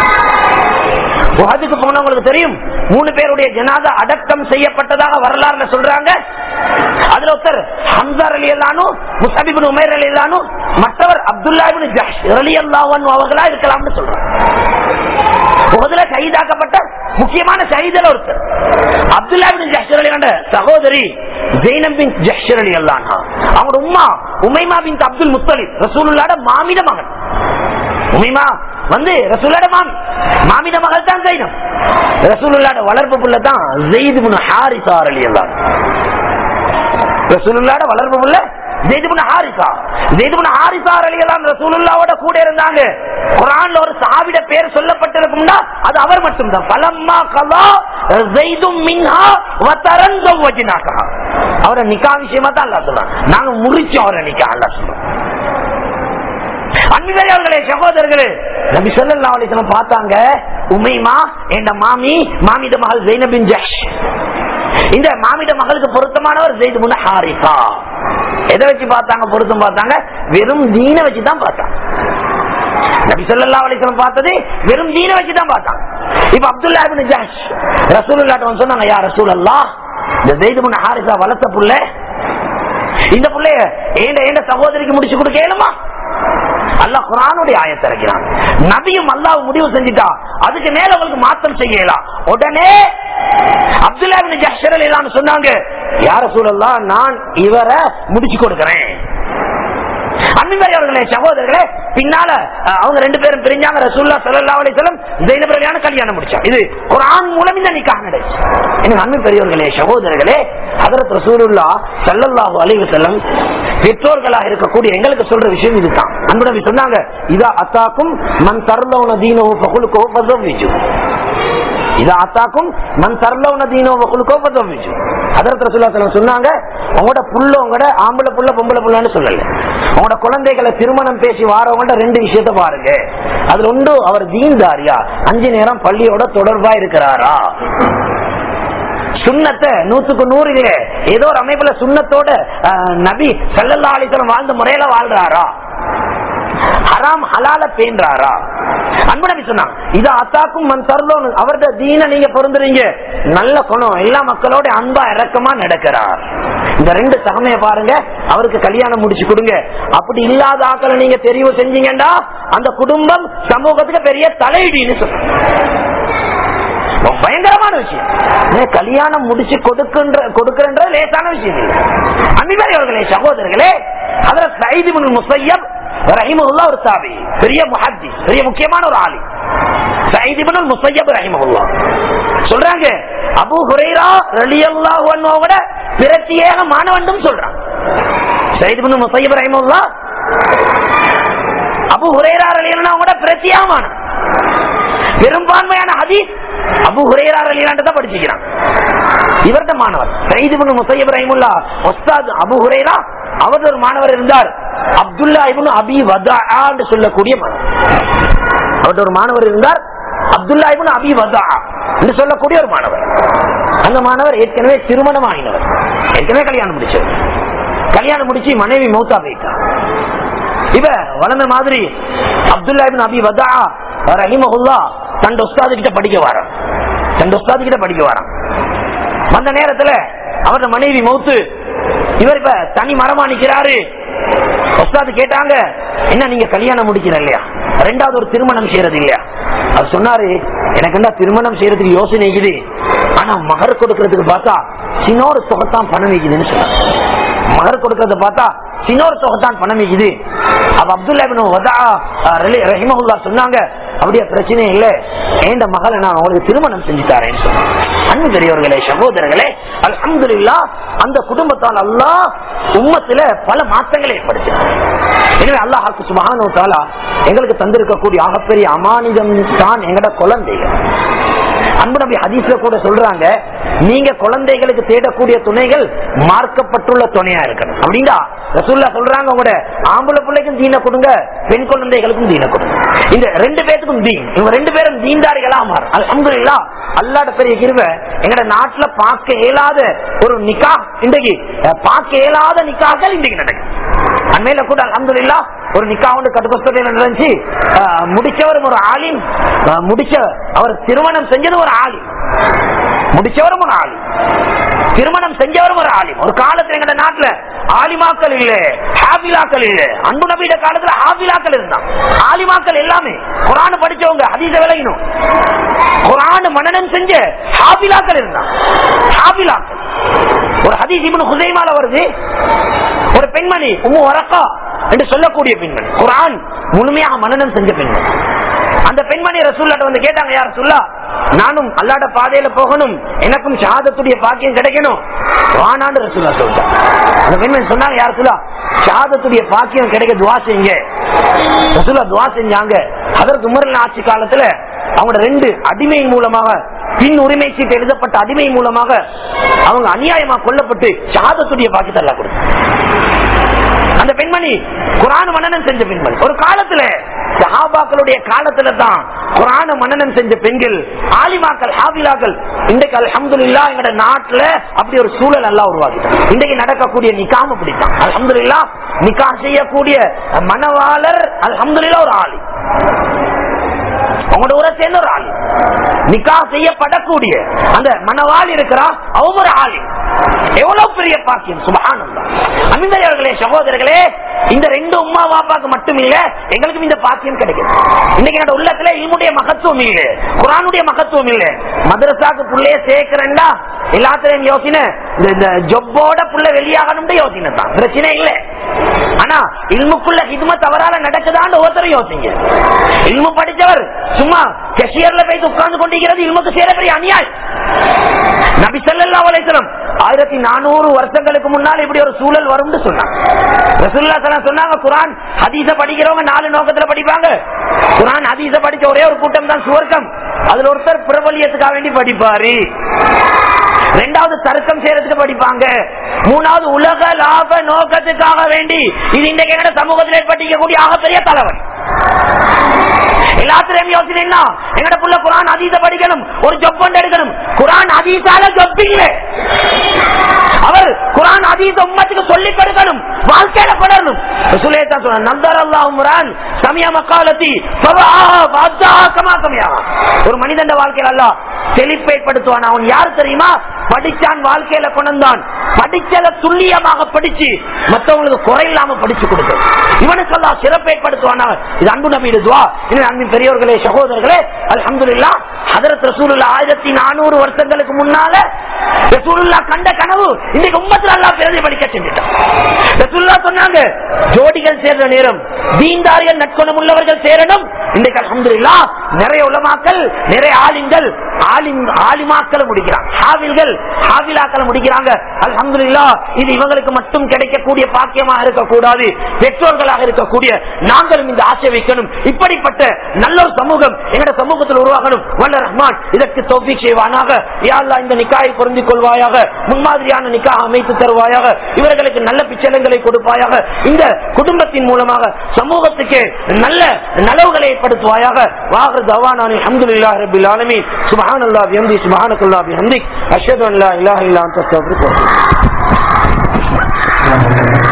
உஹதுக்கு போனவங்களுக்கு தெரியும் மூணு பேருடைய ஜனாதா அடக்கம் செய்யப்பட்டதாக வரலாறுல சொல்றாங்க அதுல ஒருத்தர் ஹம்சா அலி அல்லானு முசபிபின் உமேர் அலி அல்லானு மற்றவர் அப்துல்லா இப்னு ஜஹ் ரலியல்லாஹு அன்ஹு அவர்களா இருக்கலாம்னு சொல்றாங்க உகதுல கைதாக்கப்பட்ட முக்கியமான சைதல் ஒருத்தர் அப்துல்லா பின் ஜஹர் அலி என்ற சகோதரி ஜெய்னம் பின் ஜஹர் அலி அல்லானா அவங்களோட உம்மா உமைமா பின் அப்துல் முத்தலிப் ரசூலுல்லாட மாமிட மகன் உமைமா வந்து ரசூலுல்லாட மாமி மாமிட மகள் தான் ஜெயினம் ரசூலுல்லாட வளர்ப்பு புள்ள தான் ஜெயிது பின் ஹாரிசார் அலி அல்லான் ரசூலுல்லாட வளர்ப்பு புள்ள ஜெய்துபுன் ஹாரிசா ஜெய்துபுன் ஹாரிசா அலியெல்லாம் ரசூலுல்லாவோட கூட இருந்தாங்க குரான்ல ஒரு சாவிட பேர் சொல்லப்பட்டிருக்கும்னா அது அவர் மட்டும்தான் பலம்மா கலா ஜெய்தும் மின்ஹா வதரந்தம் வஜினாக்கா அவரை நிக்கா விஷயமா தான் அல்லா சொல்றான் நாங்க முறிச்சோம் அவரை நிக்கா அல்லா சொல்றோம் அன்பிவர்களே சகோதரர்களே நபி சொல்லா அலிசலம் பார்த்தாங்க உமைமா என் மாமி மாமித மகள் ஜெய்னபின் ஜஷ் இந்த மாமிட மகளுக்கு பொருத்தமானவர் ஜெயித் முன்ன ஹாரிசா எதை வச்சு பார்த்தாங்க பொருத்தம் பார்த்தாங்க வெறும் தீன வச்சுதான் பார்த்தாங்க நபி சொல்லா அலிஸ்லம் பார்த்தது வெறும் தீன வச்சுதான் பார்த்தாங்க இப்ப அப்துல்லா இப்னு ஜஹஷ் ரசூலுல்லாட்ட வந்து சொன்னாங்க யா ரசூல் அல்லா இந்த ஜெயித் முன்ன ஹாரிசா வளர்த்த புள்ள இந்த புள்ளைய ஏண்ட ஏண்ட சகோதரிக்கு முடிச்சு கொடுக்க இயலுமா அல்லாஹ் குரானுடைய ஆயத்தை இறக்கிறான் நபியும் அல்லாஹ் முடிவு செஞ்சுட்டா அதுக்கு மேல அவங்களுக்கு மாற்றம் செய்யலாம் உடனே அப்துல்லா இப்னு ஜஹ்ஷர் அலிலான்னு சொன்னாங்க யார சூழல்லாம் நான் இவரை முடிச்சு கொடுக்கிறேன் அன்பிவரை அவர்களே சகோதரர்களே பின்னால அஹ், அவங்க ரெண்டு பேரும் பிரிஞ்சாங்க ரசூல்லா ஸல்லல்லாஹு அலைஹி வஸல்லம் ஜெயினப் ரலியான கல்யாணம் முடிச்சாங்க இது குர்ஆன் மூலம் இந்த நிக்காஹ் நடந்துச்சு எனக்கு அன்பு பெரியவர்களே சகோதரர்களே ஹதரத் ரசூலுல்லா ஸல்லல்லாஹு அலைஹி வஸல்லம் பெற்றோர்களாக இருக்கக்கூடிய எங்களுக்கு சொல்ற விஷயம் இதுதான் அன்பு நபி சொன்னாங்க இதா அத்தாக்கும் மன் தர்லவுன தீனஹு ஃபகுலுகு ஃபஸவ்விஜு இதா அத்தாக்கும் மன் தர்லவுன தீனஹு ஃபகுலுகு ஃபஸவ்விஜு ஹதரத் ரசூலுல்லாஹி ஸல்லல்லாஹு அலைஹி வஸல்லம் சொன்னாங்க உங்களோட புள்ள உங்களோட ஆம்பளை புள்ள பொம்பளை புள்ளன்னு சொல்லல உங்களோட குழந்தைகளை திருமணம் பேசி வாரவங்கள்ட்ட ரெண்டு விஷயத்த பாருங்க அதுல ஒன்று அவர் தீன்தாரியா அஞ்சு நேரம் பள்ளியோட தொடர்பா இருக்கிறாரா சுண்ணத்தை நூத்துக்கு நூறு இல்ல ஏதோ ஒரு அமைப்புல சுண்ணத்தோட அஹ், நபி சல்லல்லா அலிசலம் வாழ்ந்த முறையில வாழ்றாரா ஹராம் ஹலால பேன்றாரா அன்பு நபி சொன்னாங்க இது அத்தாக்கும் மண் தரலோன்னு அவரது தீன நீங்க பொருந்துறீங்க நல்ல குணம் எல்லா மக்களோட அன்பா இறக்கமா நடக்கிறார் இந்த ரெண்டு தகமைய பாருங்க அவருக்கு கல்யாணம் முடிச்சு கொடுங்க அப்படி இல்லாத ஆக்களை நீங்க தெரிவு செஞ்சீங்கன்னா அந்த குடும்பம் சமூகத்துக்கு பெரிய தலையிடின்னு சொல்றாங்க ரொம்ப பயங்கரமான விஷயம் ஏன் கல்யாணம் முடிச்சு கொடுக்கின்ற கொடுக்கின்ற லேசான விஷயம் இல்லை அன்பிமரி அவர்களே சகோதரர்களே அதுல சைதி முசையப் ரஹிமுல்லா ஒரு சாபி பெரிய முஹத்தி பெரிய முக்கியமான ஒரு ஆளி சைதிபுல் முசையப் ரஹிமுல்லா சொல்றாங்க அபு ஹுரைரா ரலியல்லாஹு அன்ஹுவோட பிரத்யேக மாணவன் சொல்றாங்க சைதிபுல் முசையப் ரஹிமுல்லா அபு ஹுரைரா ரலியல்லாஹு பிரத்யேக மாணவன் பெரும்பான்மையான ஹதீஸ் அபு ஹுரேரா ரலியல்லாஹு தான் படிச்சுக்கிறான் இவர்த மாணவர் சயீத் இப்னு முஸையப் ரஹிமுல்லா உஸ்தாத் அபு ஹுரைரா அவர் ஒரு மாணவர் இருந்தார் அப்துல்லா இப்னு அபி வதா என்று சொல்லக்கூடிய மாணவர் அவர் ஒரு மாணவர் இருந்தார் அப்துல்லா இப்னு அபி வதா என்று சொல்லக்கூடிய ஒரு மாணவர் அந்த மாணவர் ஏற்கனவே திருமணம் ஆகினவர் ஏற்கனவே கல்யாணம் முடிச்சவர் கல்யாணம் முடிச்சு மனைவி மௌத்தா போயிட்டார் இவ வளர்ந்த மாதிரி அப்துல்லா இப்னு அபி வதா ரஹிமஹுல்லா தன் உஸ்தாது கிட்ட படிக்க வரான் தன் உஸ்தாது கிட்ட படிக்க வரான் வந்த நேரத்துல அவரோட மனைவி மௌத்து இவர் இப்ப தனி மரமா நிக்கிறாரு உஸ்தாது கேட்டாங்க என்ன நீங்க கல்யாணம் முடிக்கிற இல்லையா ரெண்டாவது ஒரு திருமணம் செய்யறது இல்லையா அவர் சொன்னாரு எனக்கு என்ன திருமணம் செய்யறதுக்கு யோசனை இருக்குது ஆனா மகர் கொடுக்கறதுக்கு பார்த்தா சின்னோரு தொகைத்தான் பணம் வைக்குதுன்னு சொன்னாங்க மகர் கொடுக்கறத பார்த்தா சின்னோரு தொகைத்தான் பணம் வைக்குது அப்ப அப்துல்லா இப்னு வதா அஹ், ரலி- ரஹிமஹுல்லா சொன்னாங்க அப்படியே பிரச்சனை இல்ல ஏண்ட மகளை நான் உங்களுக்கு திருமணம் செஞ்சு தரேன்னு சொன்னாங்க அன்பு பெரியவர்களே சகோதரர்களே அல்ஹம்துலில்லா அந்த குடும்பத்தால் அல்லாஹ் உம்மத்துல பல மாற்றங்களை ஏற்படுத்தினார் எனவே அல்லாஹாக்கு சுபஹானு தாலா எங்களுக்கு தந்திருக்கக்கூடிய ஆகப்பெரிய அமானிதம் தான் எங்கட குழந்தைகள் அன்பு நபி ஹதீஸ்ல கூட சொல்றாங்க நீங்க குழந்தைகளுக்கு தேடக்கூடிய துணைகள் மார்க்கப்பட்டுள்ள துணையா இருக்கணும் அப்படின்னா ரசூல்லா சொல்றாங்க உங்களோட ஆம்பளை பிள்ளைக்கும் தீன கொடுங்க பெண் குழந்தைகளுக்கும் தீன கொடுங்க இந்த ரெண்டு பேத்துக்கும் தீன் இவங்க ரெண்டு பேரும் தீன்தாரிகளா மாறும் அல்ஹம்துலில்லாஹ் அல்லாட பெரிய கிருபை எங்கட நாட்டுல பார்க்க இயலாத ஒரு நிக்கா இன்றைக்கு அஹ், பார்க்க இயலாத நிக்காக்கள் இன்றைக்கு நடக்கும் அண்மையில கூட அல்ஹம்துலில்லாஹ் ஒரு நிக்கா ஒன்று கட்டுப்பஸ்தலையில் நடந்துச்சு அஹ், முடிச்சவரும் ஒரு ஆலிம் அஹ், முடிச்ச அவர் திருமணம் செஞ்சது ஒரு ஆலிம் முடிச்சவரும் ஒரு ஆலிம் திருமணம் செஞ்சவரும் ஒரு ஆலிம் ஒரு காலத்துல எங்க நாட்டுல ஆலிமாக்கள் இல்ல ஹாபிலாக்கள் இல்ல அன்பு நபியிட காலத்துல ஹாபிலாக்கள் இருந்தான் ஆலிமாக்கள் எல்லாமே குரான் படிச்சவங்க அதீத விளையணும் குரான் மனநம் செஞ்ச ஹாபிலாக்கள் இருந்தான் ஹாபிலாக்கள் ஒரு ஹதீஸ் இப்னு ஹுசைமால வருது ஒரு பெண்மணி உம்மு வரக்கா என்று சொல்லக்கூடிய பெண்மணி குரான் முழுமையாக மனநம் செஞ்ச பெண்மணி அந்த பெண்மணி ரசூல்லாட்ட வந்து கேட்டாங்க யார் ரசூல்லா நானும் அல்லாட பாதையில போகணும் எனக்கும் ஷஹாதத்துடைய பாக்கியம் கிடைக்கணும் வானான்னு ரசூல்லா சொல்லிட்டாங்க அந்த பெண்மணி சொன்னாங்க யார் ரசூல்லா ஷஹாதத்துடைய பாக்கியம் கிடைக்க துவா செய்யுங்க ரசூல்லா துவா செஞ்சாங்க அதற்கு உமரின் ஆட்சி காலத்துல அவங்களோட ரெண்டு அடிமை மூலமாக பின் உரிமை சீட்டு எழுதப்பட்ட அடிமை மூலமாக அவங்க அநியாயமா கொல்லப்பட்டு ஷஹாதத்துடைய பாக்கியத்தை எல்லாம் கொடுத்தாங்க அந்த பெண்மணி குரான் மன்னனம் செஞ்ச பெண்மணி ஒரு காலத்துல சஹாபாக்களுடைய காலத்துல தான் குரான மன்னனம் செஞ்ச பெண்கள் ஆலிமாக்கள் ஹாபிலாக்கள் இன்றைக்கு அல்ஹம்துலில்லா எங்கட நாட்டுல அப்படி ஒரு சூழல் எல்லாம் உருவாக்கிட்டாங்க இன்றைக்கு நடக்கக்கூடிய நிக்காம அப்படித்தான் அல்ஹம்துலில்லா நிக்கா செய்யக்கூடிய மணவாளர் அல்ஹம்துலில்லா ஒரு ஆளி உங்களோட ஊரை சேர்ந்த ஒரு ஆளி நிக்கா செய்யப்படக்கூடிய அந்த மனவாளி இருக்கிறா அவங்க ஒரு ஆளி எவ்வளவு பெரிய பாக்கியம் சுபஹானல்லாஹ் அமிந்தர்களே சகோதரர்களே இந்த ரெண்டு உம்மா வாப்பாக்கு மட்டும் இல்ல எங்களுக்கும் இந்த பாக்கியம் கிடைக்கும் இன்னைக்கு என்னோட உள்ளத்துல இல்முடைய மகத்துவம் இல்ல குரானுடைய மகத்துவம் இல்ல மதரசாக்கு புள்ளைய சேர்க்கிறேன்டா எல்லாத்திலையும் யோசனை இந்த- இந்த ஜொப்போட புள்ள வெளியாகணும்னு யோசனை தான் பிரச்சனை இல்ல ஆனா இல்முக்குள்ள ஹிதுமத் அவரால நடக்குதான்னு ஒருத்தரும் யோசிங்க இல்மு படிச்சவர் சும்மா கெஷியர்ல போய் உட்கார்ந்து கொண்டிருக்கிறது இல்முக்கு சேர பெரிய அநியாயம் நபி ஸல்லல்லாஹு அலைஹி வஸல்லம் ஆயிரத்தி நானூறு வருஷங்களுக்கு முன்னால் இப்படி ஒரு சூழல் வரும்னு சொன்னாங்க ரசூலுல்லாஹி ஸல்லல்லாஹு அலைஹி சொன்னாங்க குர்ஆன் ஹதீஸ படிக்கிறவங்க நாலு நோக்கத்துல படிப்பாங்க குர்ஆன் ஹதீஸ படிச்ச ஒரே ஒரு கூட்டம் தான் சுவர்க்கம் அதுல ஒருத்தர் பிரபலியத்துக்காக வேண்டி படிப்பாரு ரெண்டாவது தர்க்கம் செய்யறதுக்கு படிப்பாங்க மூணாவது உலக லாப நோக்கத்துக்காக வேண்டி இது இன்றைக்கு எங்கட சமூகத்தில் ஏற்பட்டிக்கக்கூடிய ஆகப்பெரிய தலைவன் எல்லாத்திலையும் யோசனை என்ன எங்கட புள்ள குரான் அதீத படிக்கணும் ஒரு ஜப் கொண்டு எடுக்கணும் குரான் அதீசால ஜப் இல்ல அவர் குரான் அதீத உம்மத்துக்கு சொல்லி கொடுக்கணும் வாழ்க்கையில படணும் சுலேதா சொன்ன நந்தர் அல்லாஹ் உம்ரான் சமய மக்காலத்தி ஒரு மனிதன் வாழ்க்கையில் அல்ல செழிப்பை ஏற்படுத்துவான் அவன் யார் தெரியுமா படிச்சான் வாழ்க்கையில கொண்டான் படிச்சத துல்லியமாக படிச்சு மற்றவங்களுக்கு குறை இல்லாம படிச்சு கொடுக்கும் இவனுக்கு எல்லாம் சிறப்பு ஏற்படுத்துவானா இது அன்பு நபீடு துவா இன்னும் அன்பின் பெரியவர்களே சகோதரர்களே அல்ஹம்துலில்லா ஹதரத் ரசூலுல்லா ஆயிரத்தி நானூறு வருஷங்களுக்கு முன்னால ரசூலுல்லா கண்ட கனவு இன்னைக்கு உம்மத்துல அல்லா பிரதிபலிக்க செஞ்சுட்டான் ரசூலுல்லா சொன்னாங்க ஜோடிகள் சேர்ற நேரம் தீன்தாரியல் நட்பணம் உள்ளவர்கள் சேரணும் இன்றைக்கு அல்ஹம்துலில்லா நிறைய உலமாக்கள் நிறைய ஆலிம்கள் ஆலிம் ஆலிமாக்களை முடிக்கிறாங்க ஹாவில்கள் ஹாவிலாக்களை முடிக்கிறாங்க அல்ஹம்துலில்லா இது இவங்களுக்கு மட்டும் கிடைக்கக்கூடிய பாக்கியமாக இருக்கக்கூடாது பெற்றோர்களாக இருக்கக்கூடிய நாங்களும் இந்த ஆசை வைக்கணும் இப்படிப்பட்ட நல்ல ஒரு சமூகம் எங்கட சமூகத்தில் உருவாகணும் வல்ல ரஹ்மான் இதற்கு தோல்வி செய்வானாக யா அல்லாஹ் இந்த நிக்காயை பொருந்திக் கொள்வாயாக முன்மாதிரியான நிக்கா அமைத்து தருவாயாக இவர்களுக்கு நல்ல பிச்சலங்களை கொடுப்பாயாக இந்த குடும்பத்தின் மூலமாக சமூகத்துக்கு நல்ல நலவுகளை ஏற்படுத்துவாயாக வாகர் தவானானி அஹமதுல்லாஹி ரபில் ஆலமீன் சுபஹானல்லாஹி பிஹம்தி சுபஹானக்கல்லாஹி பிஹம்திக் அஷ்ஹது அன் லா இலாஹா இல்லா அன்த அஸ்தக்ஃபிருக்க வ அத்தூபு இலைக்.